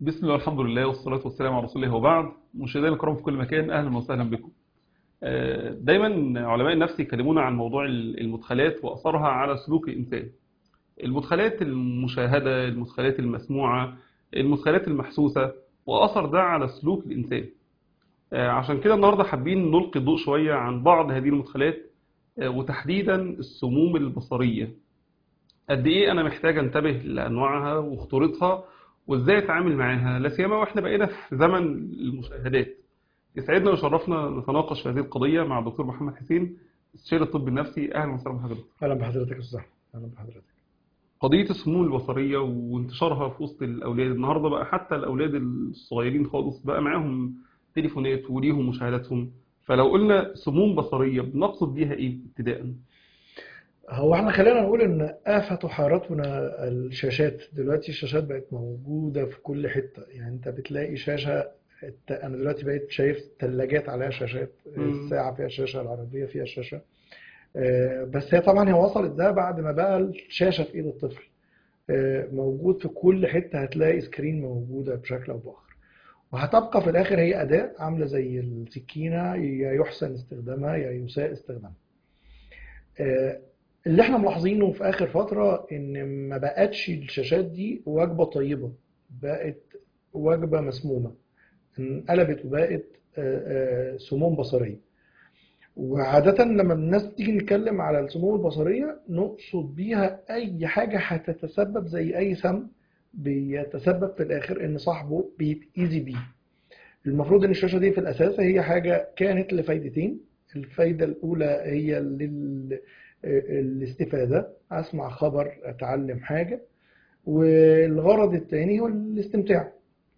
بسم الله والحمد لله والصلاة والسلام على رسول الله وبعد مشاهدينا الكرام في كل مكان أهلا وسهلا بكم آه، دايما علماء النفس يكلمونا عن موضوع المدخلات وأثرها على سلوك الإنسان المدخلات المشاهدة المدخلات المسموعة المدخلات المحسوسة وأثر ده على سلوك الإنسان آه، عشان كده النهاردة حابين نلقي الضوء شوية عن بعض هذه المدخلات آه، وتحديدا السموم البصرية قد إيه أنا محتاج أنتبه لأنواعها وخطورتها وإزاي أتعامل معاها لا سيما وإحنا بقينا في زمن المشاهدات يسعدنا ويشرفنا نتناقش في هذه القضية مع الدكتور محمد حسين استشاري الطب النفسي أهلا وسهلا بحضرتك اهلا بحضرتك يا استاذ أحمد. اهلا بحضرتك قضية السموم البصرية وانتشارها في وسط الأولاد النهاردة بقى حتى الأولاد الصغيرين خالص بقى معاهم تليفونات وليهم مشاهداتهم فلو قلنا سموم بصرية بنقصد بيها إيه ابتداء؟ هو احنا خلينا نقول ان آفة حارتنا الشاشات دلوقتي الشاشات بقت موجودة في كل حتة يعني انت بتلاقي شاشة الت- انا دلوقتي بقيت شايف ثلاجات عليها شاشات مم. الساعة فيها شاشة العربية فيها شاشة آه، بس هي طبعا هي وصلت ده بعد ما بقى الشاشة في ايد الطفل آه، موجود في كل حتة هتلاقي سكرين موجودة بشكل او بآخر وهتبقى في الاخر هي أداة عاملة زي السكينة يا يحسن استخدامها يا يساء استخدامها آه، اللي احنا ملاحظينه في اخر فترة ان ما بقتش الشاشات دي وجبة طيبة بقت وجبة مسمومة انقلبت وبقت آه، آه، سموم بصرية وعادة لما الناس تيجي نتكلم على السموم البصرية نقصد بيها أي حاجة هتتسبب زي أي سم بيتسبب في الآخر إن صاحبه بيتأذي بيه المفروض إن الشاشة دي في الأساس هي حاجة كانت لفايدتين الفايدة الأولى هي لل الاستفادة أسمع خبر أتعلم حاجة والغرض الثاني هو الاستمتاع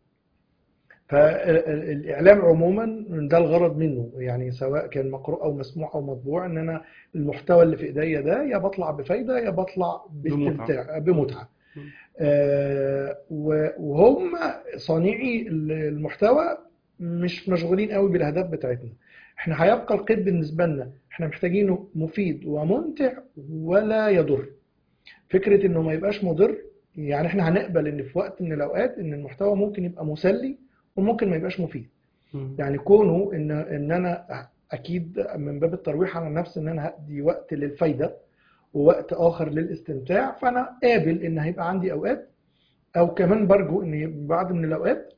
فالإعلام عموما ده الغرض منه يعني سواء كان مقروء أو مسموع أو مطبوع إن أنا المحتوى اللي في إيديا ده يا بطلع بفايدة يا بطلع باستمتاع بمتعة مم. آه، و- وهم صانعي المحتوى مش مشغولين قوي بالأهداف بتاعتنا احنا هيبقى القيد بالنسبة لنا احنا محتاجينه مفيد وممتع ولا يضر فكرة انه ما يبقاش مضر يعني احنا هنقبل ان في وقت من الاوقات ان المحتوى ممكن يبقى مسلي وممكن ما يبقاش مفيد مم. يعني كونه ان ان انا اكيد من باب الترويح على النفس ان انا هدي وقت للفايده ووقت اخر للاستمتاع فانا قابل ان هيبقى عندي اوقات او كمان برجو ان يبقى بعض من الاوقات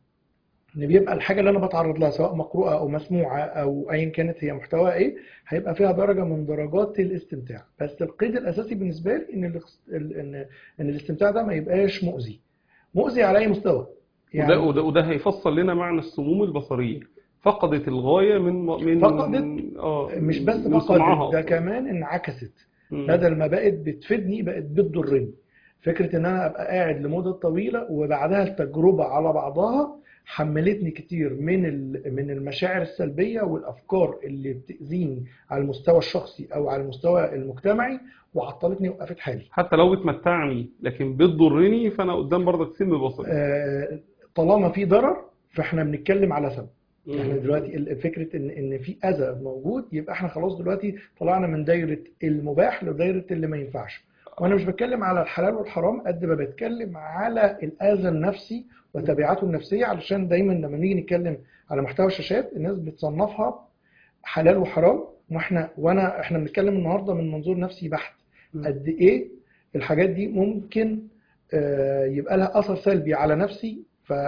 ان بيبقى الحاجه اللي انا بتعرض لها سواء مقروءه او مسموعه او ايا كانت هي محتواها ايه هيبقى فيها درجه من درجات الاستمتاع بس القيد الاساسي بالنسبه لي ان الاخس- ال- ان ان الاستمتاع ده ما يبقاش مؤذي مؤذي على اي مستوى وده وده وده هيفصل لنا معنى السموم البصرية فقدت الغاية من من فقدت اه مش بس من صنعها فقدت ده أصلاً. كمان انعكست مم. بدل ما بقت بتفيدني بقت بتضرني فكرة ان انا ابقى قاعد لمدة طويلة وبعدها التجربة على بعضها حملتني كتير من ال- من المشاعر السلبية والافكار اللي بتأذيني على المستوى الشخصي او على المستوى المجتمعي وعطلتني وقفت حالي حتى لو بتمتعني لكن بتضرني فانا قدام برضك سم بصري آه، طالما في ضرر فاحنا بنتكلم على سبب احنا مم. دلوقتي ال- فكره ان ان في اذى موجود يبقى احنا خلاص دلوقتي طلعنا من دايره المباح لدايره اللي ما ينفعش وانا مش بتكلم على الحلال والحرام قد ما بتكلم على الاذى النفسي وتبعاته النفسيه علشان دايما لما نيجي نتكلم على محتوى الشاشات الناس بتصنفها حلال وحرام واحنا وانا احنا بنتكلم النهارده من منظور نفسي بحت مم. قد ايه الحاجات دي ممكن آه، يبقى لها اثر سلبي على نفسي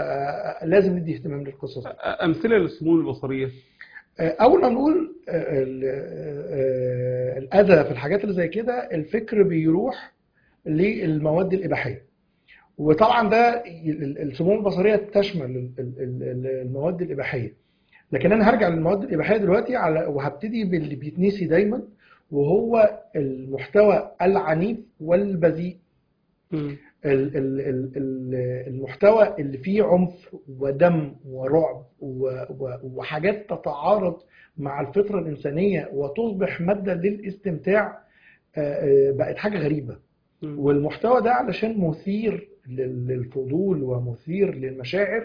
فلازم ندي اهتمام للقصص دي. أمثلة للسموم البصرية اول ما نقول آه، ال- آه، الاذى في الحاجات اللي زي كده الفكر بيروح للمواد الاباحيه وطبعا ده ال- السموم البصريه تشمل ال- ال- ال- المواد الاباحيه لكن انا هرجع للمواد الاباحيه دلوقتي على وهبتدي باللي بيتنسي دايما وهو المحتوى العنيف والبذيء مم. ال- ال- ال- ال- المحتوى اللي فيه عنف ودم ورعب و- و- وحاجات تتعارض مع الفطرة الإنسانية وتصبح مادة للاستمتاع آه، آه، بقت حاجة غريبة مم. والمحتوى ده علشان مثير لل- للفضول ومثير للمشاعر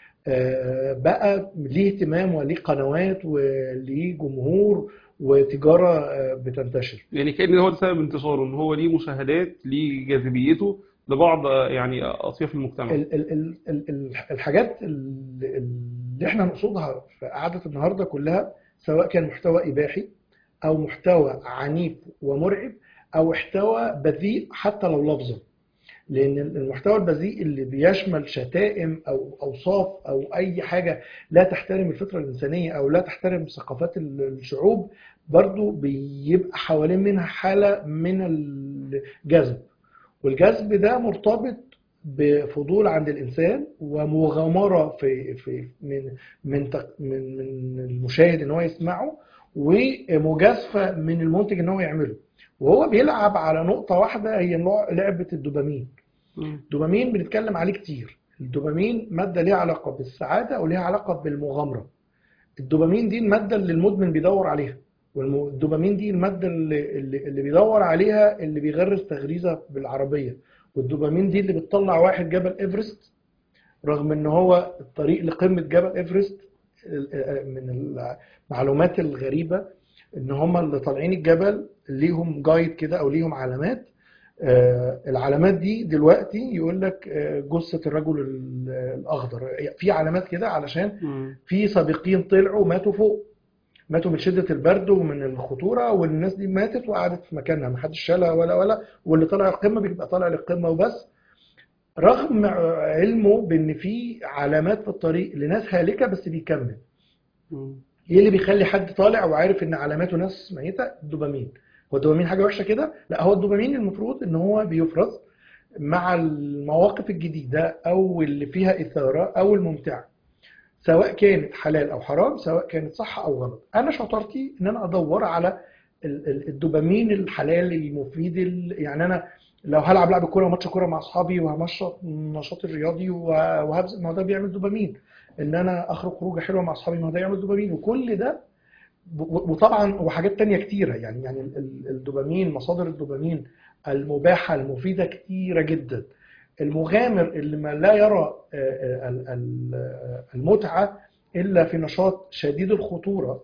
آه، بقى ليه اهتمام وليه قنوات وليه جمهور وتجارة آه، بتنتشر يعني كأن هو ده سبب انتشاره ان هو ليه مشاهدات ليه جاذبيته لبعض آه، يعني اطياف المجتمع ال- ال- ال- ال- ال- الحاجات ال- اللي احنا نقصدها في قعدة النهاردة كلها سواء كان محتوى إباحي أو محتوى عنيف ومرعب أو محتوى بذيء حتى لو لفظا لأن المحتوى البذيء اللي بيشمل شتائم أو أوصاف أو أي حاجة لا تحترم الفطرة الإنسانية أو لا تحترم ثقافات ال- الشعوب برضو بيبقى حوالين منها حالة من الجذب والجذب ده مرتبط بفضول عند الانسان ومغامره في في من من تق- من من المشاهد ان هو يسمعه ومجازفه من المنتج ان هو يعمله وهو بيلعب على نقطه واحده هي نوع لعبه الدوبامين مم. الدوبامين بنتكلم عليه كتير الدوبامين ماده ليها علاقه بالسعاده وليها علاقه بالمغامره الدوبامين دي الماده اللي المدمن بيدور عليها والدوبامين دي الماده اللي, اللي, اللي بيدور عليها اللي بيغرس تغريزه بالعربيه والدوبامين دي اللي بتطلع واحد جبل ايفرست رغم ان هو الطريق لقمه جبل ايفرست من المعلومات الغريبه ان هم اللي طالعين الجبل ليهم جايد كده او ليهم علامات آه، العلامات دي دلوقتي يقول لك آه، جثه الرجل ال- الاخضر في علامات كده علشان مم. في سابقين طلعوا ماتوا فوق ماتوا من شدة البرد ومن الخطورة والناس دي ماتت وقعدت في مكانها محدش شالها ولا ولا واللي طلع القمة بيبقى طالع للقمة وبس رغم علمه بان في علامات في الطريق لناس هالكة بس بيكمل مم. ايه اللي بيخلي حد طالع وعارف ان علاماته ناس ميتة الدوبامين هو الدوبامين حاجة وحشة كده لا هو الدوبامين المفروض ان هو بيفرز مع المواقف الجديدة او اللي فيها اثارة او الممتعة سواء كانت حلال او حرام سواء كانت صح او غلط انا شطارتي ان انا ادور على ال- ال- الدوبامين الحلال المفيد ال- يعني انا لو هلعب لعب كوره وماتش كوره مع اصحابي وهنشط نشاطي الرياضي وه- وهبذل ما هو ده بيعمل دوبامين ان انا اخرج خروجه حلوه مع اصحابي ما هو ده يعمل دوبامين وكل ده و- وطبعا وحاجات تانية كتيره يعني يعني ال- ال- الدوبامين مصادر الدوبامين المباحه المفيده كتيره جدا المغامر اللي ما لا يرى آه، آه، ال- ال- المتعة إلا في نشاط شديد الخطورة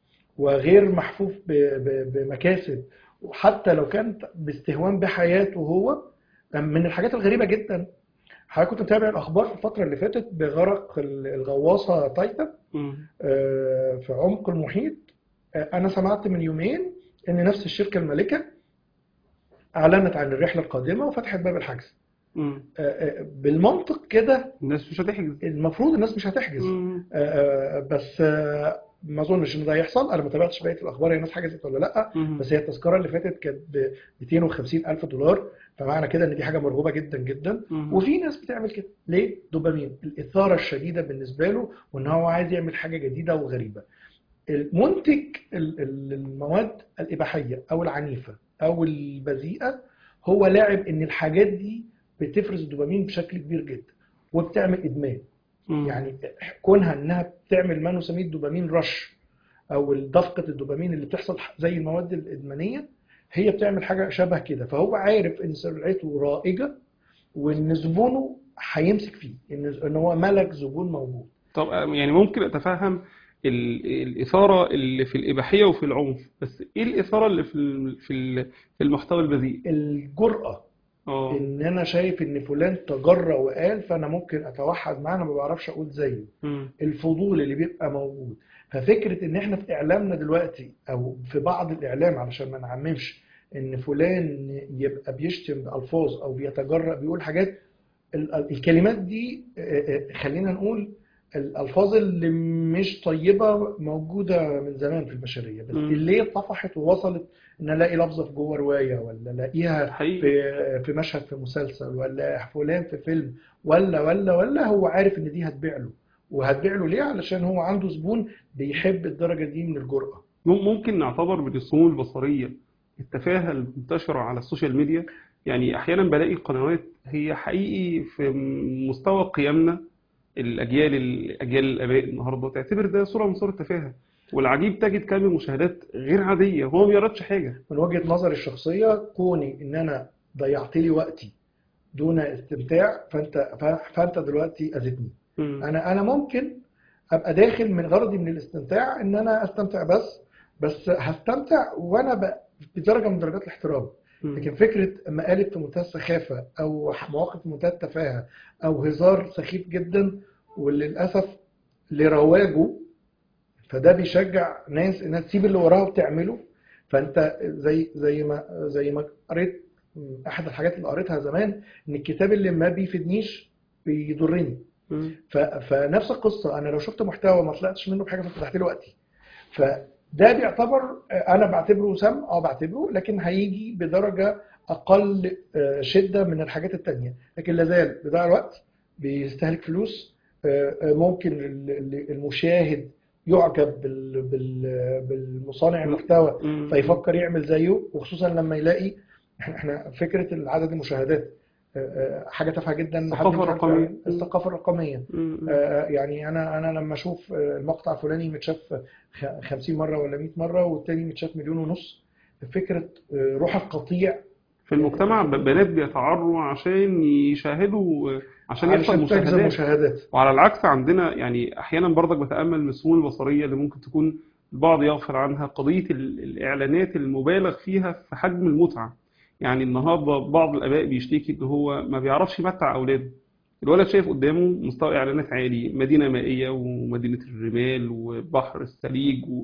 وغير محفوف ب- ب- بمكاسب وحتى لو كانت باستهوان بحياته هو من الحاجات الغريبة جدا حضرتك كنت متابع الأخبار في الفترة اللي فاتت بغرق ال- الغواصة تايتان مم. آه، في عمق المحيط آه، أنا سمعت من يومين إن نفس الشركة المالكة أعلنت عن الرحلة القادمة وفتحت باب الحجز مم. آه، آه، بالمنطق كده الناس مش هتحجز المفروض الناس مش هتحجز مم. آه، آه، بس آه، ما اظنش ان ده يحصل انا ما تابعتش بقيه الاخبار هي الناس حجزت ولا لا مم. بس هي التذكره اللي فاتت كانت ب 250 الف دولار فمعنى كده ان دي حاجه مرغوبه جدا جدا مم. وفي ناس بتعمل كده ليه دوبامين الاثاره الشديده بالنسبه له وان هو عايز يعمل حاجه جديده وغريبه المنتج ال- ال- المواد الاباحيه او العنيفه او البذيئه هو لاعب ان الحاجات دي بتفرز الدوبامين بشكل كبير جدا وبتعمل ادمان مم. يعني كونها انها بتعمل ما نسميه الدوبامين رش او دفقه الدوبامين اللي بتحصل زي المواد الادمانيه هي بتعمل حاجه شبه كده فهو عارف ان سرعته رائجه وان زبونه هيمسك فيه ان ان هو ملك زبون موجود طب يعني ممكن اتفهم ال- الاثاره اللي في الاباحيه وفي العنف بس ايه الاثاره اللي في ال- في ال- في المحتوى البذيء الجرأه اه ان انا شايف ان فلان تجرأ وقال فانا ممكن اتوحد معاه انا ما بعرفش اقول زيه مم. الفضول اللي بيبقى موجود ففكرة ان احنا في اعلامنا دلوقتي او في بعض الاعلام علشان ما نعممش ان فلان يبقى بيشتم بألفاظ او بيتجرأ بيقول حاجات ال- ال- الكلمات دي آه، آه، خلينا نقول الالفاظ اللي مش طيبة موجودة من زمان في البشرية بس مم. اللي اتطفحت ووصلت ان الاقي لفظة في جوه رواية ولا الاقيها حقيقي في في مشهد في مسلسل ولا فلان في فيلم ولا ولا ولا هو عارف ان دي هتبيع له وهتبيع له ليه علشان هو عنده زبون بيحب الدرجة دي من الجرأة مم- ممكن نعتبر من السموم البصريه التفاهه المنتشره على السوشيال ميديا يعني احيانا بلاقي قنوات هي حقيقي في مستوى قيمنا الاجيال الاجيال الاباء النهارده تعتبر ده صوره من صور التفاهه والعجيب تجد كم مشاهدات غير عاديه هو ما بيردش حاجه من وجهة نظري الشخصية كوني ان انا ضيعت لي وقتي دون استمتاع فانت فانت دلوقتي اذيتني مم. انا انا ممكن ابقى داخل من غرضي من الاستمتاع ان انا استمتع بس بس هستمتع وانا ب- بدرجه من درجات الاحترام مم. لكن فكره مقالب في منتهى السخافه او مواقف في منتهى التفاهه او هزار سخيف جدا وللاسف لرواجه فده بيشجع ناس انها تسيب اللي وراها وتعمله فانت زي زي ما زي ما قريت احد الحاجات اللي قريتها زمان ان الكتاب اللي ما بيفيدنيش بيضرني مم. ف... فنفس القصه انا لو شفت محتوى ما طلعتش منه بحاجه ففتحت له وقتي فده بيعتبر انا بعتبره سم اه بعتبره لكن هيجي بدرجه اقل آه، شده من الحاجات التانية لكن لازال بيضيع الوقت بيستهلك فلوس آه، آه، ممكن ال- ال- المشاهد يعجب بال... بال... بالمصانع المحتوى مم. فيفكر يعمل زيه وخصوصا لما يلاقي احنا إحنا فكره عدد المشاهدات آه، آه، حاجه تافهه جدا الثقافة محدش عارف الرقمية. يعمل. الثقافه الرقميه مم. آه، يعني انا انا لما اشوف آه، المقطع الفلاني متشاف خ- 50 مره ولا 100 مره والتاني متشاف مليون ونص فكره آه، روح القطيع في المجتمع ب- بنات بيتعروا عشان يشاهدوا عشان يحصل علشان تجذب مشاهدات مشاهدات وعلى العكس عندنا يعني احيانا برضك بتامل من السموم البصريه اللي ممكن تكون البعض يغفل عنها قضيه ال- الاعلانات المبالغ فيها في حجم المتعه يعني النهارده بعض الاباء بيشتكي ان هو ما بيعرفش يمتع اولاده الولد شايف قدامه مستوى اعلانات عالي مدينه مائيه ومدينه الرمال وبحر السليج و-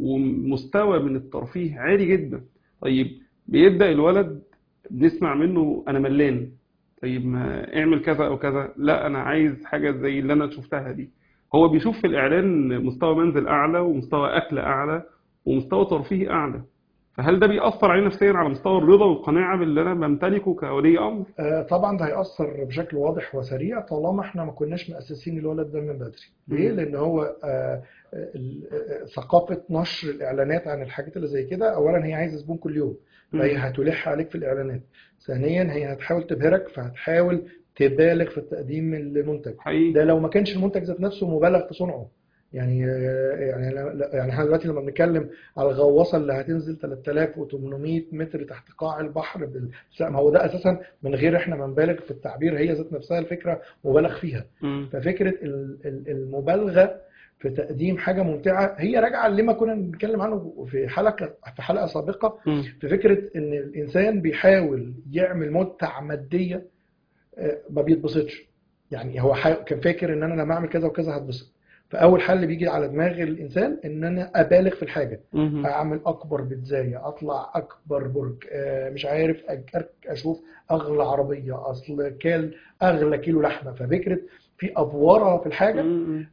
ومستوى من الترفيه عالي جدا طيب بيبدا الولد بنسمع منه انا ملان طيب ما اعمل كذا او كذا لا انا عايز حاجه زي اللي انا شفتها دي هو بيشوف في الاعلان مستوى منزل اعلى ومستوى اكل اعلى ومستوى ترفيه اعلى فهل ده بيأثر عليه نفسيا على مستوى الرضا والقناعه باللي انا بمتلكه كولي امر آه، طبعا ده هيأثر بشكل واضح وسريع طالما احنا ما كناش مؤسسين الولد ده من بدري ليه؟ مم. لأن هو آه، ال- آه، ثقافة نشر الإعلانات عن الحاجات اللي زي كده أولا هي عايزة زبون كل يوم فهي هتلح عليك في الإعلانات ثانيا هي هتحاول تبهرك فهتحاول تبالغ في التقديم المنتج حقيقي ده لو ما كانش المنتج ذات نفسه مبالغ في صنعه يعني يعني لا- يعني احنا دلوقتي لما بنتكلم على الغواصه اللي هتنزل 3800 متر تحت قاع البحر بالسقم هو ده اساسا من غير احنا ما نبالغ في التعبير هي ذات نفسها الفكره مبالغ فيها مم. ففكره ال- ال- المبالغه في تقديم حاجه ممتعه هي راجعه لما كنا بنتكلم عنه في حلقه في حلقه سابقه مم. في فكره ان الانسان بيحاول يعمل متعه ماديه آه، ما بيتبسطش يعني هو حا- كان فاكر ان انا لما اعمل كذا وكذا هتبسط فاول حل بيجي على دماغ الانسان ان انا ابالغ في الحاجه مم. اعمل اكبر بيتزاية اطلع اكبر برج آه، مش عارف أج- اشوف اغلى عربيه اصل كال اغلى كيلو لحمه ففكره في افوره في الحاجه مم.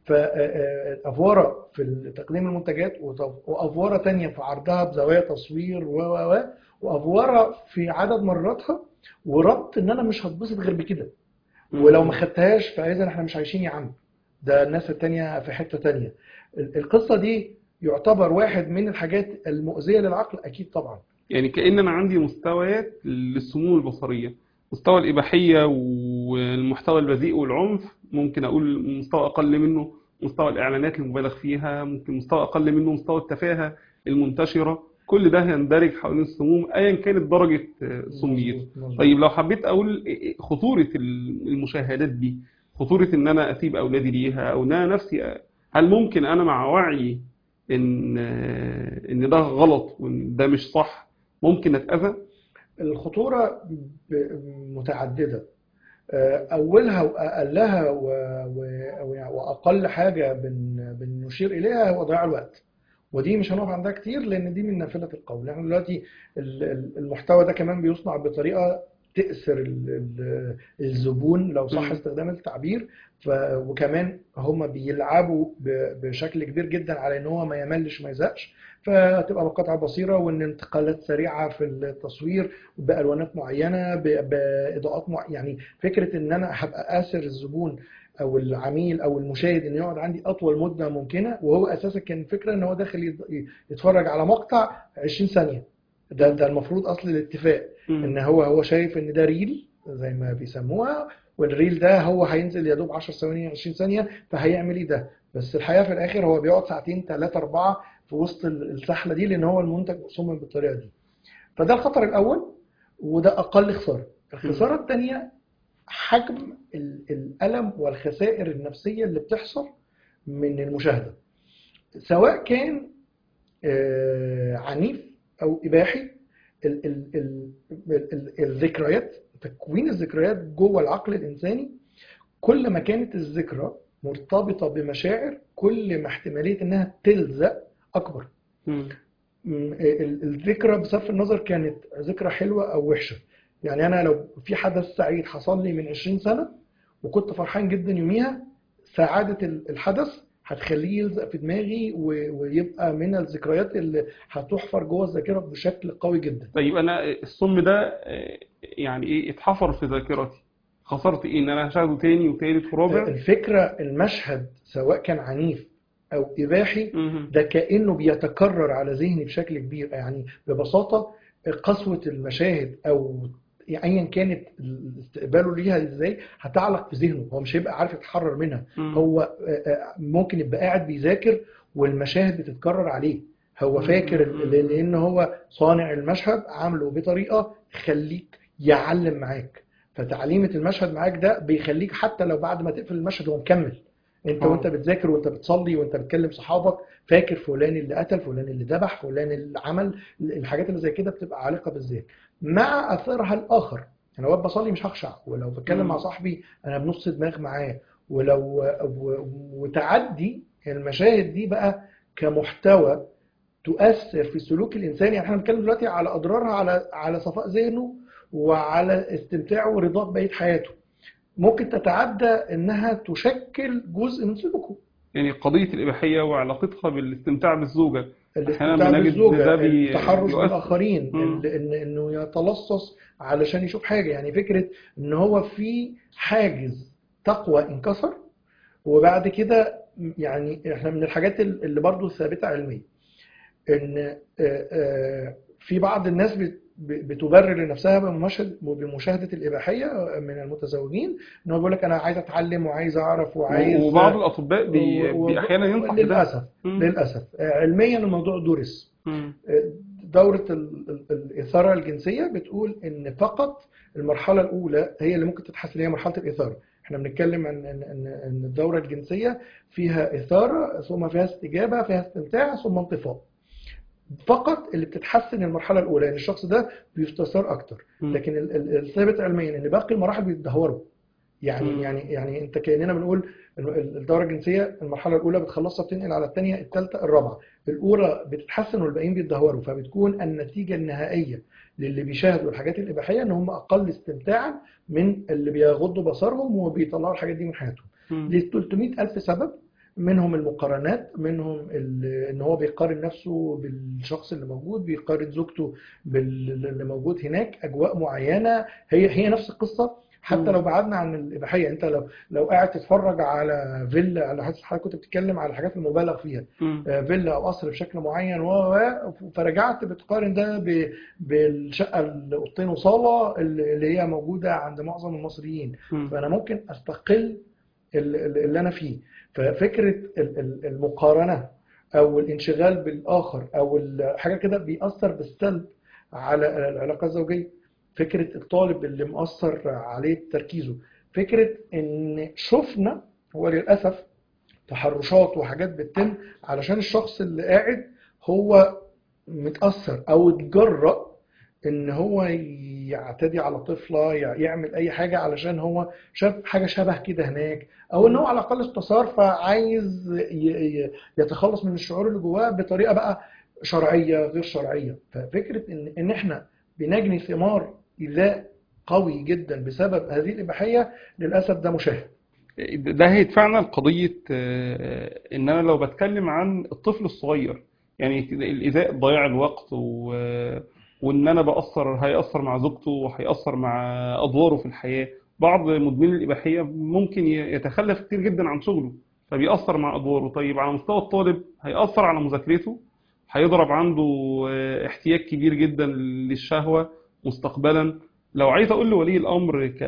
فافوره في تقديم المنتجات وط- وافوره تانية في عرضها بزوايا تصوير و و و وافوره في عدد مراتها وربط ان انا مش هتبسط غير بكده ولو ما خدتهاش فاذا احنا مش عايشين يا عم ده الناس التانية في حتة تانية ال- القصة دي يعتبر واحد من الحاجات المؤذية للعقل اكيد طبعا يعني كأن أنا عندي مستويات للسموم البصرية مستوى الإباحية والمحتوى البذيء والعنف ممكن أقول مستوى أقل منه مستوى الإعلانات المبالغ فيها ممكن مستوى أقل منه مستوى التفاهة المنتشرة كل ده يندرج حوالين السموم أيا كانت درجة آه، سميته مظبوط، مظبوط. طيب لو حبيت أقول إيه- خطورة المشاهدات دي خطورة إن أنا أسيب أولادي ليها أو إن أنا نفسي هل ممكن أنا مع وعي إن آه، إن ده غلط وإن ده مش صح ممكن أتأذى؟ الخطورة ب- متعددة آه، أولها وأقلها و- و- وأقل حاجة بن- بنشير إليها هو ضياع الوقت ودي مش هنقف عندها كتير لأن دي من نافلة القول يعني دلوقتي ال- ال- المحتوى ده كمان بيصنع بطريقة تأسر ال- ال- الزبون لو صح مم. استخدام التعبير ف وكمان هم بيلعبوا ب- بشكل كبير جدا على ان هو ما يملش ما يزهقش فتبقى بقطع بصيره وان انتقالات سريعه في التصوير بالوانات معينه ب- باضاءات مع... يعني فكره ان انا هبقى اسر الزبون او العميل او المشاهد انه يقعد عندي اطول مده ممكنه وهو اساسا كان فكره ان هو داخل يت- يتفرج على مقطع 20 ثانيه ده ده المفروض اصل الاتفاق ان هو هو شايف ان ده ريل زي ما بيسموها والريل ده هو هينزل يا دوب 10 ثواني 20 ثانيه فهيعمل ايه ده بس الحقيقه في الاخر هو بيقعد ساعتين ثلاثه اربعه في وسط ال- السحله دي لان هو المنتج مصمم بالطريقه دي فده الخطر الاول وده اقل خساره الخساره الثانيه حجم ال- الالم والخسائر النفسيه اللي بتحصل من المشاهده سواء كان آه، عنيف او اباحي ال ال ال ال ال الذكريات تكوين الذكريات جوه العقل الانساني كل ما كانت الذكرى مرتبطه بمشاعر كل ما احتماليه انها تلزق اكبر مم. م- ال- الذكرى بصرف النظر كانت ذكرى حلوه او وحشه يعني انا لو في حدث سعيد حصل لي من 20 سنه وكنت فرحان جدا يوميها سعاده ال- الحدث هتخليه يلزق في دماغي و- ويبقى من الذكريات اللي هتحفر جوه الذاكره بشكل قوي جدا طيب انا الصم ده آه، يعني ايه اتحفر في ذاكرتي خسرت ايه ان انا هشاهده تاني وتالت ورابع الفكره المشهد سواء كان عنيف او اباحي مم. ده كأنه بيتكرر على ذهني بشكل كبير يعني ببساطة قسوة المشاهد أو أيا كانت استقباله ليها ازاي هتعلق في ذهنه هو مش هيبقى عارف يتحرر منها مم. هو آه، آه، ممكن يبقى قاعد بيذاكر والمشاهد بتتكرر عليه هو فاكر ال- لأن هو صانع المشهد عامله بطريقة تخليك يعلم معاك فتعليمة المشهد معاك ده بيخليك حتى لو بعد ما تقفل المشهد هو مكمل انت آه. وانت بتذاكر وانت بتصلي وانت بتكلم صحابك فاكر فلان اللي قتل فلان اللي ذبح فلان اللي عمل الحاجات اللي زي كده بتبقى عالقه بالذات مع اثرها الاخر انا وقت بصلي مش هخشع ولو بتكلم مم. مع صاحبي انا بنص دماغ معاه ولو و- وتعدي المشاهد دي بقى كمحتوى تؤثر في سلوك الانسان يعني احنا بنتكلم دلوقتي على اضرارها على على صفاء ذهنه وعلى استمتاعه ورضاه بقيه حياته ممكن تتعدى انها تشكل جزء من سلوكه يعني قضية الإباحية وعلاقتها بالاستمتاع بالزوجة الاستمتاع أحياناً بنجد بالزوجه ده بي- التحرش يؤثر. بالاخرين مم. ال- إن انه يتلصص علشان يشوف حاجه يعني فكره ان هو في حاجز تقوى انكسر وبعد كده يعني احنا من الحاجات اللي برضو ثابته علميا ان آه، آه، في بعض الناس بت- بتبرر لنفسها بمشاهد- بمشاهده الاباحيه من المتزوجين ان هو بيقول لك انا عايز اتعلم وعايز اعرف وعايز وبعض الأطباء بي... و- و- بي أحيانا ينصح بده للاسف مم. للاسف آه، علميا الموضوع درس مم. دورة ال- ال- الإثارة الجنسية بتقول إن فقط المرحلة الأولى هي اللي ممكن تتحسن هي مرحلة الإثارة. إحنا بنتكلم عن إن إن إن الدورة الجنسية فيها إثارة ثم فيها استجابة فيها استمتاع ثم انطفاء. فقط اللي بتتحسن المرحلة الأولى إن الشخص ده بيستثار أكتر. مم. لكن ال- ال- الثابت علميا إن باقي المراحل بيتدهوروا. يعني مم. يعني يعني انت كاننا بنقول إن الدوره الجنسيه المرحله الاولى بتخلصها بتنقل على الثانيه الثالثه الرابعه الاولى بتتحسن والباقيين بيتدهوروا فبتكون النتيجه النهائيه للي بيشاهدوا الحاجات الاباحيه ان هم اقل استمتاعا من اللي بيغضوا بصرهم وبيطلعوا الحاجات دي من حياتهم مم. ل 300 الف سبب منهم المقارنات منهم ال- ان هو بيقارن نفسه بالشخص اللي موجود بيقارن زوجته باللي موجود هناك اجواء معينه هي هي نفس القصه حتى مم. لو بعدنا عن الاباحيه انت لو لو قاعد تتفرج على فيلا على حاجه حضرتك كنت بتتكلم على الحاجات المبالغ فيها مم. آه، فيلا او قصر بشكل معين و و- فرجعت بتقارن ده ب- بالشقه الاوضتين وصاله اللي اللي هي موجوده عند معظم المصريين مم. فانا ممكن استقل ال- ال- اللي انا فيه ففكره ال- ال- المقارنه او الانشغال بالاخر او ال- حاجه كده بيأثر بالسلب على العلاقه الزوجيه فكره الطالب اللي مؤثر عليه تركيزه فكره ان شفنا وللاسف تحرشات وحاجات بتتم علشان الشخص اللي قاعد هو متأثر او اتجرأ ان هو يعتدي على طفلة يع- يعمل اي حاجة علشان هو شاف حاجة شبه كده هناك او ان هو على الاقل استثار فعايز ي- ي- يتخلص من الشعور اللي جواه بطريقة بقى شرعية غير شرعية ففكرة ان ان احنا بنجني ثمار إيذاء قوي جدا بسبب هذه الإباحية للأسف ده مشاهد ده هيدفعنا لقضية آه، إن أنا لو بتكلم عن الطفل الصغير يعني الإيذاء ضياع الوقت و... وإن أنا بأثر هيأثر مع زوجته وهيأثر مع أدواره في الحياة بعض مدمني الإباحية ممكن ي- يتخلف كتير جدا عن شغله فبيأثر مع أدواره طيب على مستوى الطالب هيأثر على مذاكرته هيضرب عنده آه، احتياج كبير جدا للشهوة مستقبلا لو عايز أقول لولي الأمر ك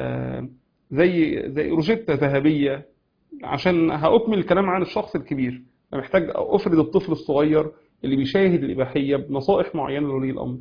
زي زي روجيتا ذهبية عشان هأكمل الكلام عن الشخص الكبير أنا محتاج أفرد الطفل الصغير اللي بيشاهد الإباحية بنصائح معينة لولي الأمر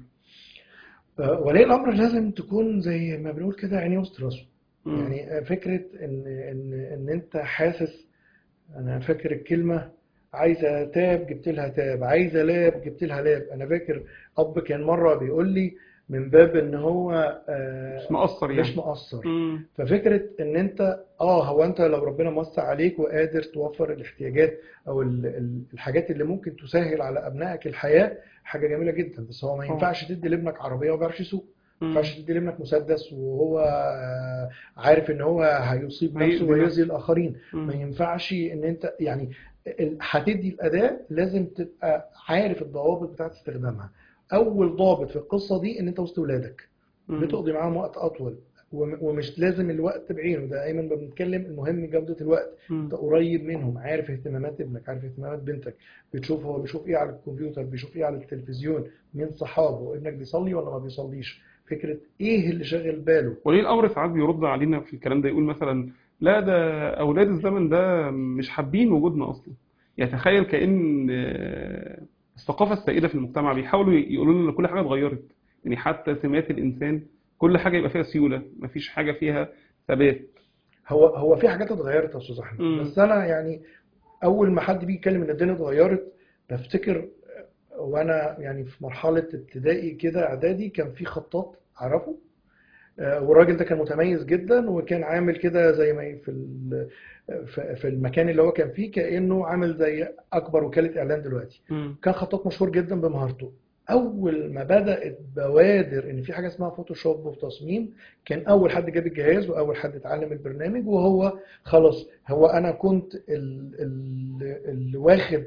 آه، ولي الأمر لازم تكون زي ما بنقول كده عينيه وسط راسه مم. يعني آه، فكرة إن إن إن أنت حاسس أنا فاكر الكلمة عايزة تاب جبت لها تاب عايزة لاب جبت لها لاب أنا فاكر أب كان مرة بيقول لي من باب ان هو آه، مش مقصر يعني مش مقصر مم. ففكرة ان انت اه هو انت لو ربنا موسع عليك وقادر توفر الاحتياجات او ال- ال- الحاجات اللي ممكن تسهل على ابنائك الحياة حاجة جميلة جدا بس هو ما آه. ينفعش تدي لابنك عربية وما بيعرفش يسوق ما مم. ينفعش تدي لابنك مسدس وهو آه، عارف ان هو هيصيب هيأذي نفسه ويؤذي نفسه. الاخرين مم. ما ينفعش ان انت يعني ال- هتدي الاداة لازم تبقى عارف الضوابط بتاعت استخدامها اول ضابط في القصة دي ان انت وسط ولادك مم. بتقضي معاهم وقت اطول وم- ومش لازم الوقت بعينه ده ايمن بنتكلم المهم جودة الوقت مم. انت قريب منهم عارف اهتمامات ابنك عارف اهتمامات بنتك بتشوف هو بيشوف ايه على الكمبيوتر بيشوف ايه على التلفزيون مين صحابه ابنك بيصلي ولا ما بيصليش فكرة ايه اللي شاغل باله وليه الامر ساعات بيرد علينا في الكلام ده يقول مثلا لا ده اولاد الزمن ده مش حابين وجودنا اصلا يعني تخيل كأن آه، الثقافة السائدة في المجتمع بيحاولوا يقولوا لنا ان كل حاجة اتغيرت يعني حتى سمات الانسان كل حاجة يبقى فيها سيولة مفيش حاجة فيها ثبات هو هو في حاجات اتغيرت يا استاذ احمد مم. بس انا يعني اول ما حد بيجي يتكلم ان الدنيا اتغيرت بفتكر وانا يعني في مرحله ابتدائي كده اعدادي كان في خطاط اعرفه آه، والراجل ده كان متميز جدا وكان عامل كده زي ما ي- في ال- في في المكان اللي هو كان فيه كانه عامل زي اكبر وكاله اعلان دلوقتي مم. كان خطاط مشهور جدا بمهارته اول ما بدات بوادر ان في حاجه اسمها فوتوشوب وتصميم كان اول حد جاب الجهاز واول حد اتعلم البرنامج وهو خلاص هو انا كنت ال- ال- اللي واخد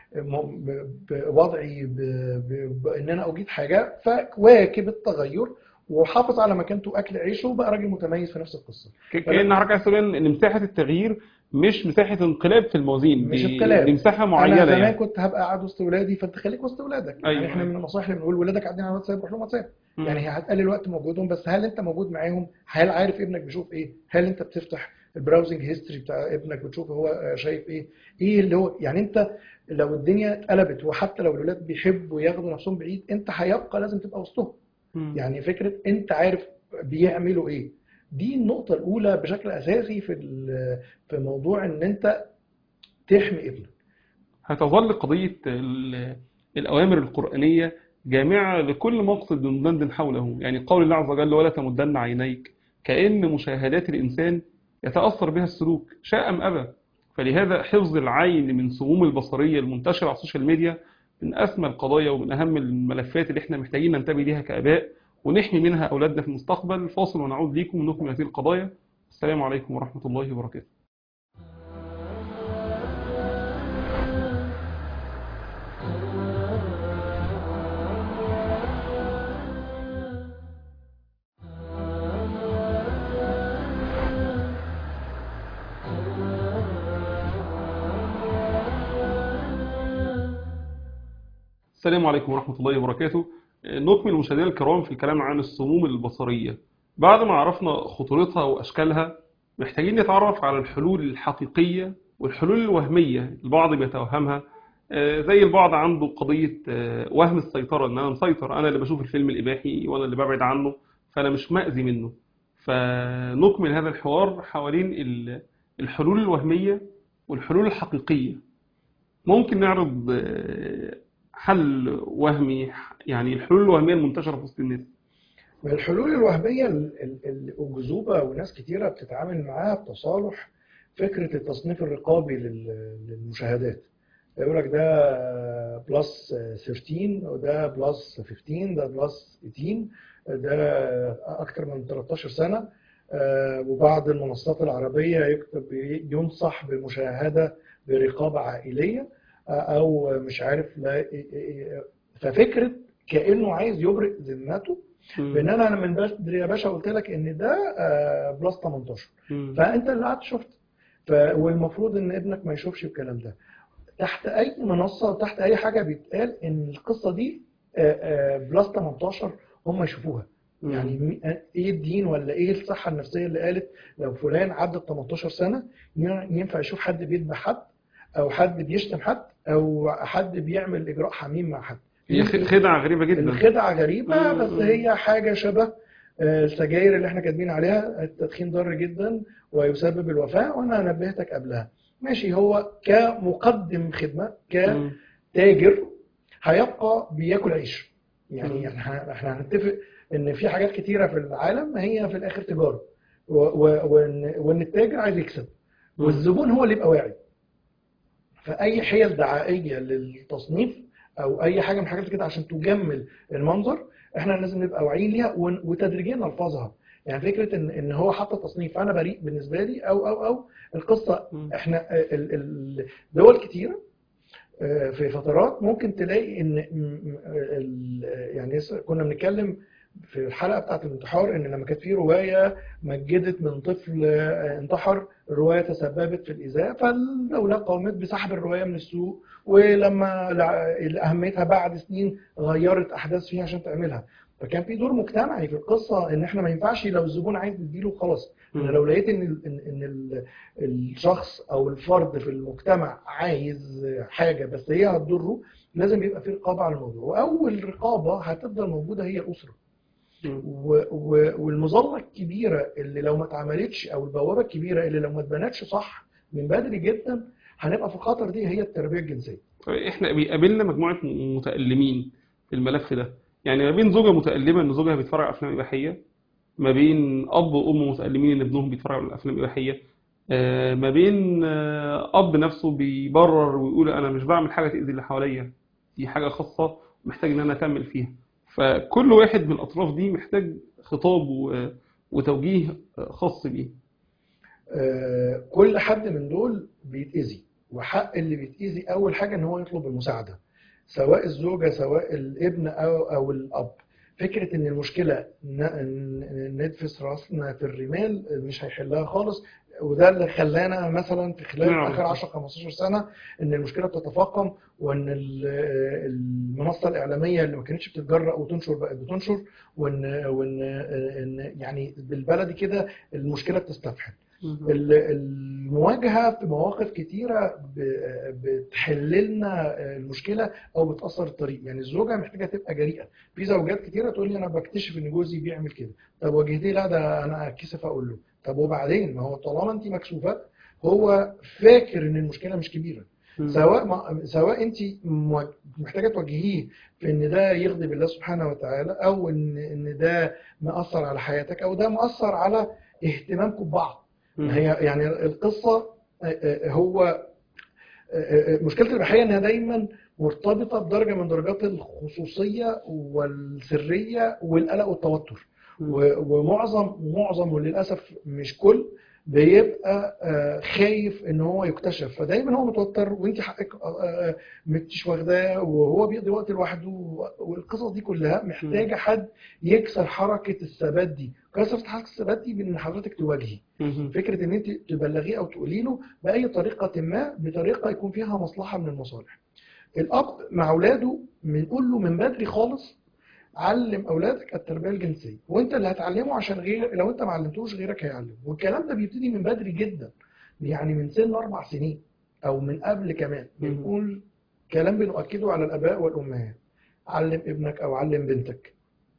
م- ب- بوضعي ب- ب- بان انا اجيد حاجه فواكب التغير وحافظ على مكانته واكل عيشه وبقى راجل متميز في نفس القصه ك- كأن حضرتك عايز تقول ان إن مساحة التغيير مش مساحة انقلاب في الموازين مش دي, انقلاب. دي مساحة انا معينة زمان يعني كنت هبقى قاعد وسط ولادي فانت خليك وسط ولادك أيوة، يعني احنا أيوة. من النصائح اللي بنقول ولادك قاعدين على الواتساب روح لهم واتساب مم. يعني هي هتقلل وقت موجودهم بس هل انت موجود معاهم هل عارف ابنك بيشوف ايه هل انت بتفتح البراوزنج هيستوري بتاع ابنك بتشوف هو آه، شايف ايه ايه اللي هو يعني انت لو الدنيا اتقلبت وحتى لو الولاد بيحبوا ياخدوا نفسهم بعيد انت هيبقى لازم تبقى وسطهم مم. يعني فكرة انت عارف بيعملوا ايه دي النقطة الأولى بشكل أساسي في ال- في موضوع إن أنت تحمي ابنك هتظل قضية ال- الأوامر القرآنية جامعة لكل مقصد مدندن حوله يعني قول الله عز وجل ولا تمدن عينيك كأن مشاهدات الإنسان يتأثر بها السلوك شاء أم أبى فلهذا حفظ العين من سموم البصرية المنتشرة على السوشيال ميديا من أسمى القضايا ومن أهم الملفات اللي احنا محتاجين ننتبه ليها كآباء ونحمي منها أولادنا في المستقبل فاصل ونعود ليكم ونكمل هذه القضايا السلام عليكم ورحمة الله وبركاته السلام عليكم ورحمة الله وبركاته نكمل مشاهدينا الكرام في الكلام عن السموم البصرية بعد ما عرفنا خطورتها وأشكالها محتاجين نتعرف على الحلول الحقيقية والحلول الوهمية البعض بيتوهمها آه، زي البعض عنده قضية آه، وهم السيطرة إن أنا مسيطر أنا اللي بشوف الفيلم الإباحي وأنا اللي ببعد عنه فأنا مش مأذي منه فنكمل هذا الحوار حوالين ال- الحلول الوهمية والحلول الحقيقية ممكن نعرض آه، حل وهمي يعني الحلول الوهمية المنتشرة في وسط الناس من الحلول الوهمية ال- ال- الأكذوبة وناس كتيرة بتتعامل معاها بتصالح فكرة التصنيف الرقابي لل- للمشاهدات يقول لك ده بلس 13 وده بلس 15 ده بلس 18 ده أكتر من 13 سنة آه، وبعض المنصات العربية يكتب ينصح بالمشاهدة برقابة عائلية آه، أو مش عارف لا ففكرة كأنه عايز يبرئ ذمته بان انا أنا من بدري يا باشا قلت لك ان ده آه، بلس 18 مم. فانت اللي قعدت شفت ف... والمفروض ان ابنك ما يشوفش الكلام ده تحت اي منصه تحت اي حاجه بيتقال ان القصه دي آه، آه، بلس 18 هم يشوفوها مم. يعني مي- ايه الدين ولا ايه الصحه النفسيه اللي قالت لو فلان عدى 18 سنه ين- ينفع يشوف حد بيذبح حد او حد بيشتم حد او حد بيعمل اجراء حميم مع حد هي خ- خدعة غريبة جدا الخدعة غريبة مم. بس هي حاجة شبه آه، السجاير اللي احنا كاتبين عليها التدخين ضار جدا ويسبب الوفاة وانا نبهتك قبلها ماشي هو كمقدم خدمة مم. كتاجر هيبقى بياكل عيش يعني مم. احنا احنا هنتفق ان في حاجات كتيره في العالم هي في الاخر تجاره و- و- وان وان التاجر عايز يكسب مم. والزبون هو اللي يبقى واعي فاي حيل دعائيه للتصنيف او اي حاجه من الحاجات كده عشان تجمل المنظر احنا لازم نبقى واعيين ليها ون- وتدريجيا نلفظها يعني فكره ان ان هو حط تصنيف فانا بريء بالنسبه لي او او او القصه مم. احنا ال- ال- دول كتيره آه، في فترات ممكن تلاقي ان م- م- ال- يعني لسه كنا بنتكلم في الحلقه بتاعت الانتحار ان لما كانت في روايه مجدت من طفل آه، انتحر الروايه تسببت في الايذاء فالدوله قامت بسحب الروايه من السوق ولما لع- اهميتها بعد سنين غيرت احداث فيها عشان تعملها فكان في دور مجتمعي في القصه ان احنا ما ينفعش لو الزبون عايز تديله خلاص انا مم. لو لقيت ان ال- ان إن ال- الشخص او الفرد في المجتمع عايز حاجه بس هي هتضره لازم يبقى في رقابه على الموضوع واول رقابه هتفضل موجوده هي الاسره مم. و- و- والمظله الكبيره اللي لو ما اتعملتش او البوابه الكبيره اللي لو ما اتبنتش صح من بدري جدا هنبقى في الخطر دي هي التربيه الجنسيه احنا بيقابلنا مجموعة متألمين في الملف ده يعني ما بين زوجة متألمة ان زوجها بيتفرج على افلام اباحية ما بين اب وام متألمين ان ابنهم بيتفرج على افلام اباحية آه، ما بين آه، اب نفسه بيبرر ويقول انا مش بعمل حاجة تأذي اللي حواليا دي حاجة خاصة محتاج ان انا اكمل فيها فكل واحد من الاطراف دي محتاج خطاب و- وتوجيه خاص بيه آه، كل حد من دول بيتأذي وحق اللي بيتأذي أول حاجة إن هو يطلب المساعدة سواء الزوجة سواء الابن أو أو الأب فكرة إن المشكلة ن- ن- ندفس راسنا في الرمال مش هيحلها خالص وده اللي خلانا مثلا في خلال نعم. آخر 10 15 سنة إن المشكلة بتتفاقم وإن ال- المنصة الإعلامية اللي ما كانتش بتتجرأ وتنشر بقت بتنشر وإن وإن إن يعني بالبلدي كده المشكلة بتستفحل ال- المواجهة في مواقف كتيرة ب- بتحل لنا المشكلة أو بتأثر الطريق يعني الزوجة محتاجة تبقى جريئة في زوجات كتيرة تقول لي أنا بكتشف إن جوزي بيعمل كده طب واجهتيه لا ده أنا أتكسف أقول له طب وبعدين ما هو طالما أنت مكسوفة هو فاكر إن المشكلة مش كبيرة سواء ما سواء انت مو- محتاجه توجهيه في ان ده يغضب الله سبحانه وتعالى او ان ان ده مأثر على حياتك او ده مأثر على اهتمامكم ببعض هي يعني القصه آه، آه، هو آه، آه، مشكله الاباحيه انها دايما مرتبطه بدرجه من درجات الخصوصيه والسريه والقلق والتوتر و- ومعظم معظم وللاسف مش كل بيبقى آه، خايف ان هو يكتشف فدايما هو متوتر وانت حقك آه، آه، مش واخداه وهو بيقضي وقت لوحده والقصص دي كلها محتاجه حد يكسر حركه الثبات دي كسر حركه الثبات دي بان حضرتك تواجهي فكره ان انت تبلغيه او تقولي له باي طريقه ما بطريقه يكون فيها مصلحه من المصالح الاب مع اولاده بنقول له من بدري خالص علم اولادك التربيه الجنسيه وانت اللي هتعلمه عشان غير لو انت ما علمتوش غيرك هيعلم والكلام ده بيبتدي من بدري جدا يعني من سن اربع سنين او من قبل كمان مم. بنقول كلام بنؤكده على الاباء والامهات علم ابنك او علم بنتك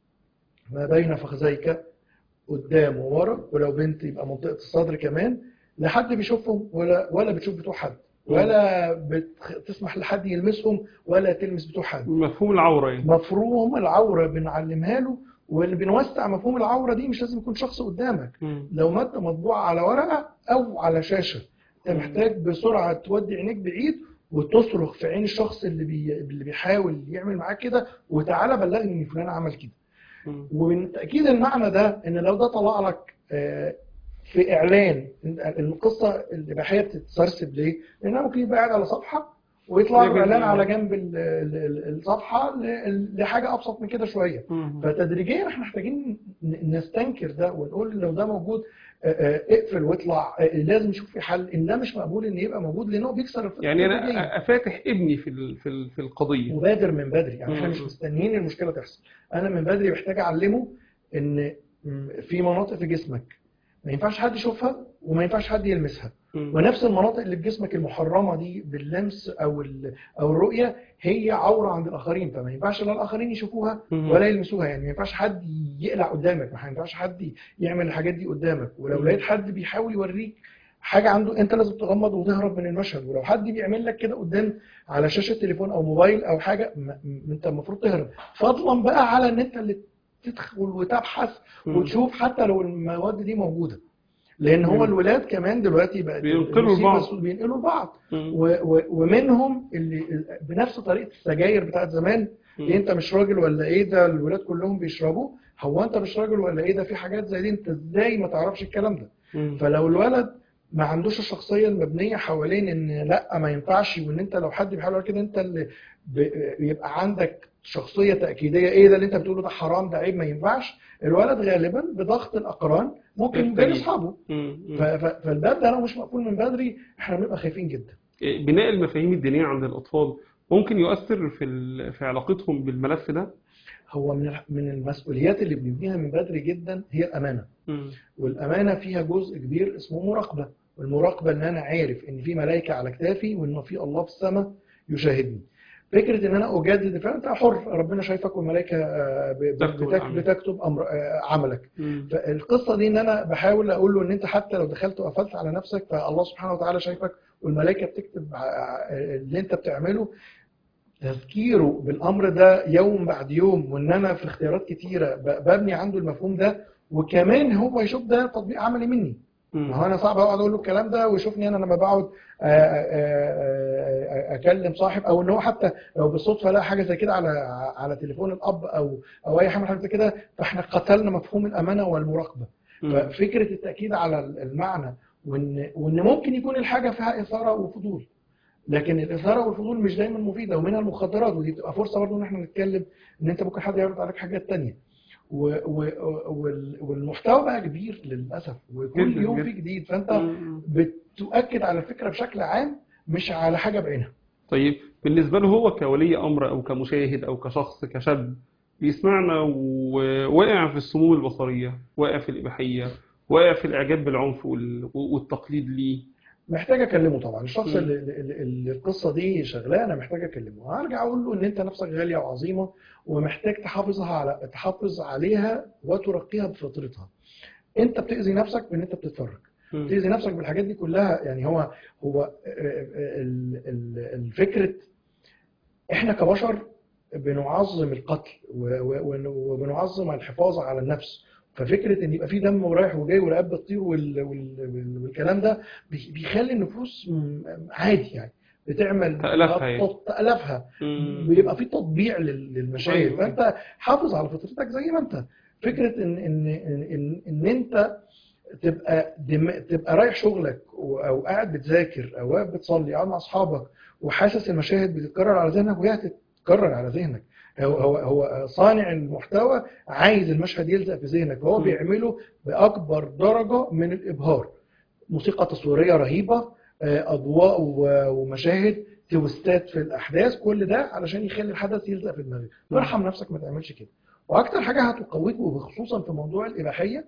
ما بين فخذيك قدام وورا ولو بنت يبقى منطقه الصدر كمان لا حد بيشوفهم ولا ولا بتشوف بتوع حد ولا بتسمح لحد يلمسهم ولا تلمس بتوع حد مفهوم العورة يعني مفهوم العوره بنعلمها له واللي بنوسع مفهوم العوره دي مش لازم يكون شخص قدامك مم. لو ماده مطبوعه على ورقه او على شاشه انت مم. محتاج بسرعه تودي عينيك بعيد وتصرخ في عين الشخص اللي بي... اللي بيحاول يعمل معاك كده وتعالى بلغني ان فلان عمل كده مم. ومن تاكيد المعنى ده ان لو ده طلع لك آه، في اعلان القصه الاباحيه بتتسرسب ليه؟ لانها ممكن يبقى قاعد على صفحه ويطلع له يجب- اعلان على جنب ال- ال- ال- الصفحه ل- لحاجه ابسط من كده شويه مم. فتدريجيا احنا محتاجين ن- نستنكر ده ونقول لو ده موجود آه، آه، اقفل واطلع آه، لازم نشوف في حل ان ده مش مقبول ان يبقى موجود لان هو بيكسر الفطره يعني تدريجياً. انا افاتح ابني في ال- في ال- في القضية مبادر من بدري يعني احنا مم. مش مستنيين المشكله تحصل انا من بدري محتاج اعلمه ان م- في مناطق في جسمك ما ينفعش حد يشوفها وما ينفعش حد يلمسها مم. ونفس المناطق اللي في جسمك المحرمه دي باللمس او ال- او الرؤيه هي عوره عند الاخرين فما ينفعش لا الاخرين يشوفوها مم. ولا يلمسوها يعني ما ينفعش حد يقلع قدامك ما ينفعش حد يعمل الحاجات دي قدامك ولو مم. لقيت حد بيحاول يوريك حاجه عنده انت لازم تغمض وتهرب من المشهد ولو حد بيعمل لك كده قدام على شاشه تليفون او موبايل او حاجه م- م- انت المفروض تهرب فضلا بقى على ان انت اللي تدخل وتبحث مم. وتشوف حتى لو المواد دي موجوده لان هو مم. الولاد كمان دلوقتي بقت بينقلوا المصيبة لبعض. السود- بينقلوا لبعض مم. و- و- ومنهم اللي بنفس طريقه السجاير بتاعت زمان إيه انت مش راجل ولا ايه ده الولاد كلهم بيشربوا هو انت مش راجل ولا ايه ده في حاجات زي دي انت ازاي ما تعرفش الكلام ده مم. فلو الولد ما عندوش الشخصيه المبنيه حوالين ان لا ما ينفعش وان انت لو حد بيحاول يقول كده انت اللي ب- يبقى عندك شخصيه تاكيديه ايه ده اللي انت بتقوله ده حرام ده عيب ما ينفعش الولد غالبا بضغط الاقران ممكن يبين يتجه. اصحابه مم. مم. ف- ف- فالباب ده لو مش مقفول من بدري احنا بنبقى خايفين جدا بناء المفاهيم الدينية عند الأطفال ممكن يؤثر في ال- في علاقتهم بالملف ده؟ هو من الح- من المسؤوليات اللي بنبنيها من بدري جدا هي الامانه مم. والامانه فيها جزء كبير اسمه مراقبه والمراقبه ان انا عارف ان في ملائكه على كتافي وان في الله في السماء يشاهدني فكره ان انا اجدد فعلا انت حر ربنا شايفك والملائكه آه، ب- ب- تكتب بتك- الأعمال. بتكتب امر آه، عملك مم. فالقصه دي ان انا بحاول اقول له ان انت حتى لو دخلت وقفلت على نفسك فالله سبحانه وتعالى شايفك والملائكه بتكتب ع- ع- اللي انت بتعمله تذكيره بالامر ده يوم بعد يوم وان انا في اختيارات كتيره ب- ببني عنده المفهوم ده وكمان هو يشوف ده تطبيق عملي مني ما هو مم. انا صعب اقعد اقول له الكلام ده ويشوفني انا لما بقعد آه، آه، آه، اكلم صاحب او ان هو حتى لو بالصدفه لقى حاجه زي كده على على تليفون الاب او او اي حاجه حاجه زي كده فاحنا قتلنا مفهوم الامانه والمراقبه مم. ففكره التاكيد على المعنى وان وان ممكن يكون الحاجه فيها اثاره وفضول لكن الاثاره والفضول مش دايما مفيده ومنها المخدرات ودي بتبقى فرصه برضه ان احنا نتكلم ان انت ممكن حد يعرض عليك حاجات تانية و و وال- والمحتوى بقى كبير للاسف وكل جداً يوم جداً. في جديد فانت مم. بتؤكد على الفكره بشكل عام مش على حاجه بعينها طيب بالنسبة له هو كولي أمر أو كمشاهد أو كشخص كشاب بيسمعنا وواقع في السموم البصرية واقع في الإباحية واقع في الإعجاب بالعنف وال- والتقليد ليه محتاج اكلمه طبعا الشخص مم. اللي, اللي اللي القصه دي شغلاه انا محتاج اكلمه هرجع اقول له ان انت نفسك غاليه وعظيمه ومحتاج تحافظها على تحافظ عليها وترقيها بفطرتها انت بتاذي نفسك بان انت بتتفرج مم. بتاذي نفسك بالحاجات دي كلها يعني هو هو ال- ال- الفكره احنا كبشر بنعظم القتل و- و- وبنعظم الحفاظ على النفس ففكره ان يبقى في دم ورايح وجاي ورقاب بتطير وال- وال- وال- والكلام ده بي- بيخلي النفوس م- عادي يعني بتعمل تألفها يعني. تألفها مم. بيبقى في تطبيع لل- للمشاهد أيوة. فانت حافظ على فطرتك زي ما انت فكره ان ان ان ان, إن انت تبقى دم... تبقى رايح شغلك و- او قاعد بتذاكر او واقف بتصلي قاعد مع اصحابك وحاسس المشاهد بتتكرر على ذهنك وهي هتتكرر على ذهنك هو هو هو صانع المحتوى عايز المشهد يلزق في ذهنك فهو م. بيعمله باكبر درجه من الابهار موسيقى تصويريه رهيبه آه، اضواء و- ومشاهد تويستات في الاحداث كل ده علشان يخلي الحدث يلزق في دماغك م. ارحم نفسك ما تعملش كده واكتر حاجه هتقويك وخصوصا في موضوع الاباحيه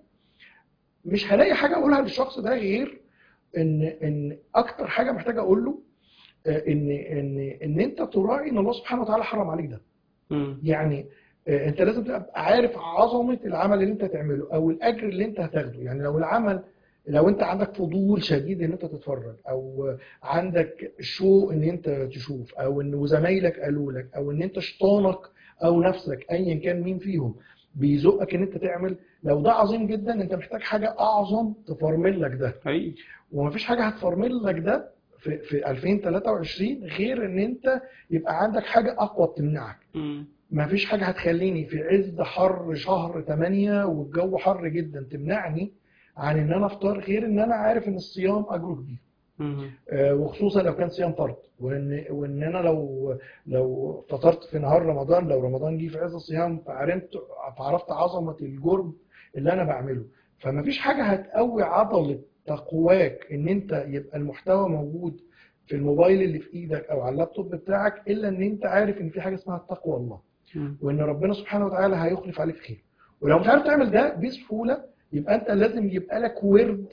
مش هلاقي حاجه اقولها للشخص ده غير ان ان اكتر حاجه محتاج اقول له آه، ان ان ان انت تراعي ان الله سبحانه وتعالى حرم عليك ده مم. يعني آه، انت لازم تبقى عارف عظمه العمل اللي انت هتعمله او الاجر اللي انت هتاخده يعني لو العمل لو انت عندك فضول شديد ان انت تتفرج او عندك شوق ان انت تشوف او ان زمايلك قالوا لك او ان انت شيطانك او نفسك ايا كان مين فيهم بيزقك ان انت تعمل لو ده عظيم جدا انت محتاج حاجه اعظم تفرمل لك ده حقيقي ومفيش حاجه هتفرمل لك ده في في 2023 غير ان انت يبقى عندك حاجه اقوى بتمنعك مم. مفيش حاجه هتخليني في عز حر شهر 8 والجو حر جدا تمنعني عن ان انا افطر غير ان انا عارف ان الصيام اجره كبير مم. آه، وخصوصا لو كان صيام فرض وان وان انا لو لو فطرت في نهار رمضان لو رمضان جه في عز الصيام فعرفت فعرفت عظمه الجرم اللي انا بعمله فمفيش حاجه هتقوي عضله تقواك ان انت يبقى المحتوى موجود في الموبايل اللي في ايدك او على اللابتوب بتاعك الا ان انت عارف ان في حاجه اسمها التقوى الله مم. وان ربنا سبحانه وتعالى هيخلف عليك خير ولو مش عارف تعمل ده بسهوله يبقى انت لازم يبقى لك ورد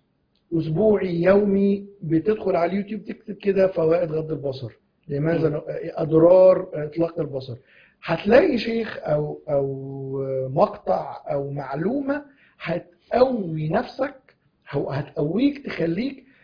اسبوعي يومي بتدخل على اليوتيوب تكتب كده فوائد غض البصر لماذا ن- اضرار اطلاق البصر هتلاقي شيخ او او مقطع او معلومه هتقوي نفسك او هتقويك تخليك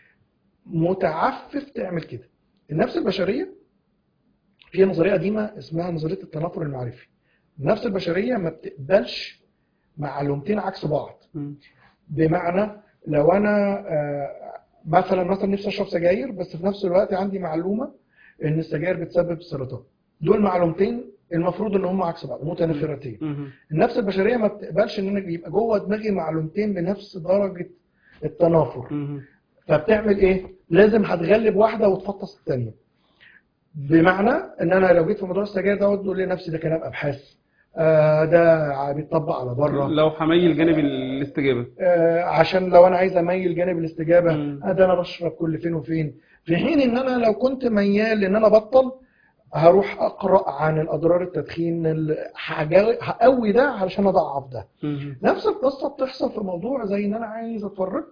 متعفف تعمل كده النفس البشريه في نظريه قديمه اسمها نظريه التنافر المعرفي النفس البشريه ما بتقبلش معلومتين عكس بعض مم. بمعنى لو انا آه، مثلا مثلا نفسي اشرب سجاير بس في نفس الوقت عندي معلومه ان السجاير بتسبب السرطان دول معلومتين المفروض ان هم عكس بعض متنافرتين مم. النفس البشريه ما بتقبلش ان انا يبقى جوه دماغي معلومتين بنفس درجه التنافر مم. فبتعمل ايه لازم هتغلب واحده وتفطس الثانيه بمعنى ان انا لو جيت في موضوع السجاير ده اقول لنفسي ده كلام ابحاث آه ده بيتطبق على بره لو هميل جانب الاستجابة آه، عشان لو انا عايز اميل جانب الاستجابه مم. آه، ده انا بشرب كل فين وفين في حين ان انا لو كنت ميال ان انا ابطل هروح اقرا عن الاضرار التدخين ال- هجا- هقوي ده علشان اضعف ده مم. نفس القصه بتحصل في موضوع زي ان انا عايز اتفرج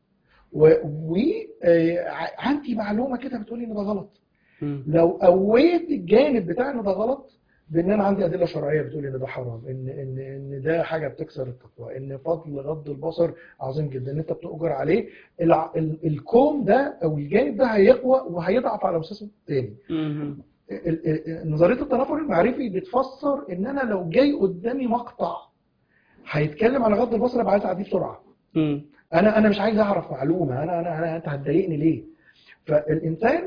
وعندي معلومه كده بتقولي ان ده غلط مم. لو قويت الجانب بتاع ان ده غلط بان انا عندي ادله شرعيه بتقول ان ده حرام ان ان ان ده حاجه بتكسر التقوى ان فضل غض البصر عظيم جدا ان انت بتؤجر عليه الع- ال- الكوم ده او الجانب ده هيقوى وهيضعف على مساسه تاني مم. ال- ال- نظريه التنافر المعرفي بتفسر ان انا لو جاي قدامي مقطع هيتكلم على غض البصر ابقى عايز اعديه بسرعه مم. انا انا مش عايز اعرف معلومه انا انا انا انت هتضايقني ليه فالانسان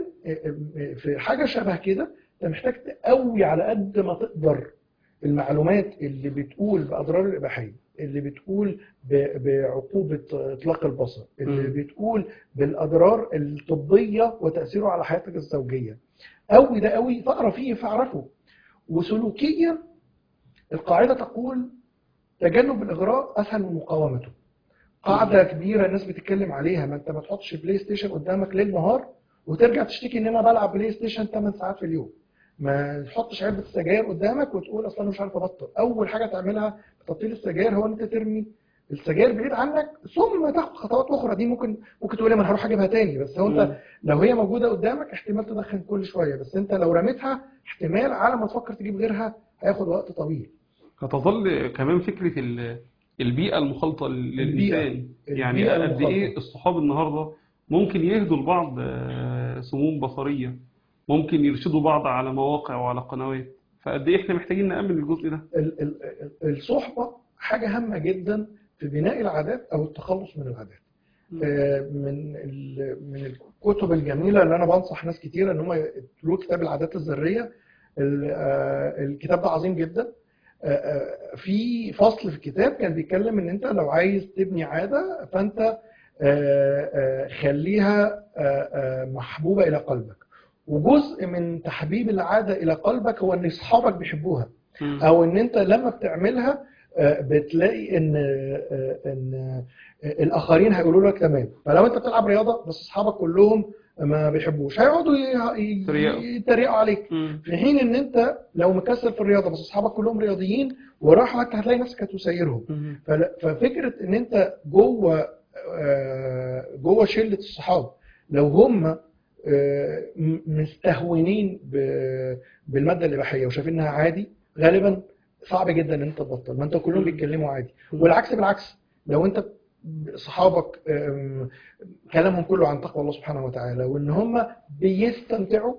في حاجه شبه كده انت محتاج تقوي على قد ما تقدر المعلومات اللي بتقول باضرار الاباحيه اللي بتقول ب- بعقوبه اطلاق البصر اللي مم. بتقول بالاضرار الطبيه وتاثيره على حياتك الزوجيه قوي ده قوي فاقرا فيه فاعرفه وسلوكيا القاعده تقول تجنب الاغراء اسهل من مقاومته قاعده كبيره الناس بتتكلم عليها ما انت ما تحطش بلاي ستيشن قدامك ليل نهار وترجع تشتكي ان انا بلعب بلاي ستيشن 8 ساعات في اليوم ما تحطش علبه السجاير قدامك وتقول اصل انا مش عارف ابطل اول حاجه تعملها في تبطيل السجاير هو ان انت ترمي السجاير بعيد عنك ثم تاخد خطوات اخرى دي ممكن ممكن تقول لي ما انا هروح اجيبها تاني بس هو مم. انت لو هي موجوده قدامك احتمال تدخن كل شويه بس انت لو رميتها احتمال على ما تفكر تجيب غيرها هياخد وقت طويل هتظل كمان فكرة ال- البيئة المخالطة للإنسان يعني البيئة قد المخالطة. إيه الصحاب النهاردة ممكن يهدوا لبعض آه، سموم بصرية ممكن يرشدوا بعض على مواقع وعلى قنوات فقد إيه إحنا محتاجين نأمن الجزء ده ال- ال- ال- الصحبة حاجة هامة جدا في بناء العادات أو التخلص من العادات آه، من ال- من الكتب الجميلة اللي أنا بنصح ناس كتير إن هم يقروا كتاب العادات الذرية ال- آه، الكتاب ده عظيم جدا آه، آه، في فصل في الكتاب كان بيتكلم إن أنت لو عايز تبني عادة فأنت آه، آه، خليها آه، آه، محبوبة إلى قلبك وجزء من تحبيب العادة إلى قلبك هو إن أصحابك بيحبوها مم. او ان انت لما بتعملها آه، بتلاقي ان آه، ان آه، الاخرين هيقولوا لك تمام فلو انت بتلعب رياضه بس اصحابك كلهم ما بيحبوش هيقعدوا ي- ي- يتريقوا. يتريقوا عليك مم. في حين ان انت لو مكسل في الرياضه بس اصحابك كلهم رياضيين وراحوا انت هتلاقي نفسك هتسيرهم مم. فل- ففكره ان انت جوه آه، جوه شله الصحاب لو هم آه، م- مستهونين ب- بالماده الاباحيه وشايفين انها عادي غالبا صعب جدا ان انت تبطل ما انت كلهم مم. بيتكلموا عادي والعكس بالعكس لو انت صحابك آم، كلامهم كله عن تقوى الله سبحانه وتعالى وان هم بيستمتعوا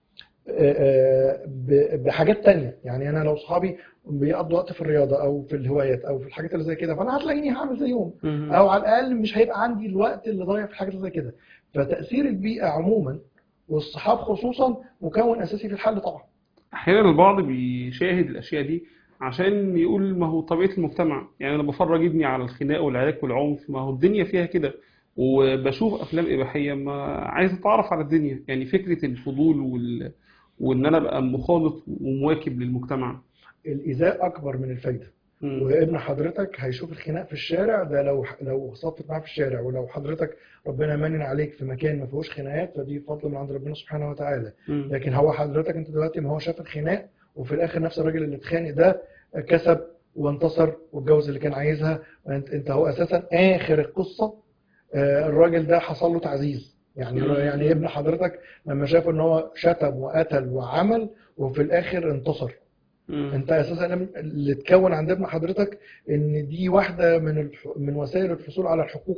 آه، ب- بحاجات تانية يعني انا لو صحابي بيقضوا وقت في الرياضه او في الهوايات او في الحاجات اللي زي كده فانا هتلاقيني هعمل زيهم مم. او على الاقل مش هيبقى عندي الوقت اللي ضايع في حاجات زي كده فتاثير البيئه عموما والصحاب خصوصا مكون اساسي في الحل طبعا احيانا البعض بيشاهد الاشياء دي عشان يقول ما هو طبيعه المجتمع يعني انا بفرج ابني على الخناق والعراك والعنف ما هو الدنيا فيها كده وبشوف افلام اباحيه ما عايز اتعرف على الدنيا يعني فكره الفضول وال... وان انا ابقى مخالط ومواكب للمجتمع الايذاء اكبر من الفايده مم. وابن حضرتك هيشوف الخناق في الشارع ده لو لو صفت معاه في الشارع ولو حضرتك ربنا منن عليك في مكان ما فيهوش خناقات فدي فضل من عند ربنا سبحانه وتعالى مم. لكن هو حضرتك انت دلوقتي ما هو شاف الخناق وفي الاخر نفس الراجل اللي اتخانق ده كسب وانتصر واتجوز اللي كان عايزها انت انت هو اساسا اخر القصه آه، الراجل ده حصل له تعزيز يعني مم. يعني ابن حضرتك لما شاف ان هو شتم وقتل وعمل وفي الاخر انتصر مم. انت اساسا لم- اللي اتكون عند ابن حضرتك ان دي واحده من الح... من وسائل الحصول على الحقوق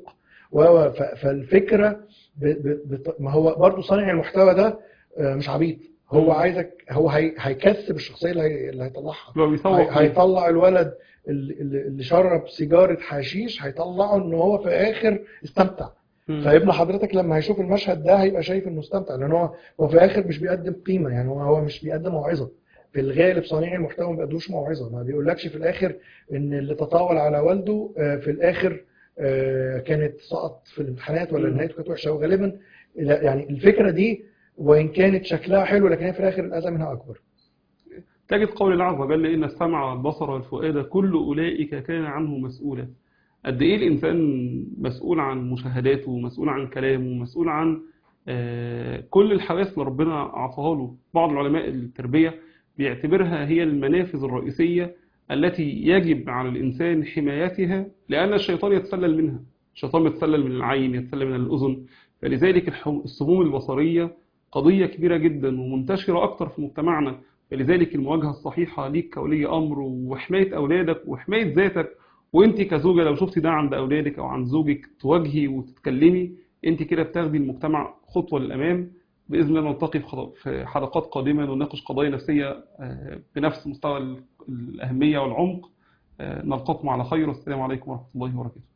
و ف- فالفكره ب... ب... بت- ما هو برضو صانع المحتوى ده آه، مش عبيط هو مم. عايزك هو هي... هيكسب الشخصيه اللي, هي... اللي هيطلعها لو بيسوق هي... ليه. هيطلع الولد اللي, اللي اللي شرب سيجاره حشيش هيطلعه ان هو في الاخر استمتع مم. فابن حضرتك لما هيشوف المشهد ده هيبقى شايف انه استمتع لان هو هو في الاخر مش بيقدم قيمه يعني هو هو مش بيقدم موعظه في الغالب صانعي المحتوى ما بيقدموش موعظه ما بيقولكش في الاخر ان اللي تطاول على والده آه، في الاخر آه، كانت سقط في الامتحانات ولا مم. نهايته كانت وحشه وغالبا لا، يعني الفكره دي وان كانت شكلها حلو لكن هي في الاخر الاذى منها اكبر تجد قول الله عز وجل إن السمع والبصر والفؤاد كل أولئك كان عنه مسؤولا قد إيه الإنسان مسؤول عن مشاهداته مسؤول عن كلامه مسؤول عن آه، كل الحواس اللي ربنا أعطاها له بعض العلماء التربية بيعتبرها هي المنافذ الرئيسية التي يجب على الإنسان حمايتها لأن الشيطان يتسلل منها الشيطان يتسلل من العين يتسلل من الأذن فلذلك الحم- السموم البصرية قضية كبيرة جدا ومنتشرة أكتر في مجتمعنا فلذلك المواجهة الصحيحة ليك كولي أمر وحماية أولادك وحماية ذاتك وانت كزوجة لو شفتي ده عند أولادك أو عند زوجك تواجهي وتتكلمي انت كده بتاخدي المجتمع خطوة للأمام بإذن الله نلتقي في خط- في حلقات قادمة ونناقش قضايا نفسية آه، بنفس مستوى ال- الأهمية والعمق آه، نلقاكم على خير والسلام عليكم ورحمة الله وبركاته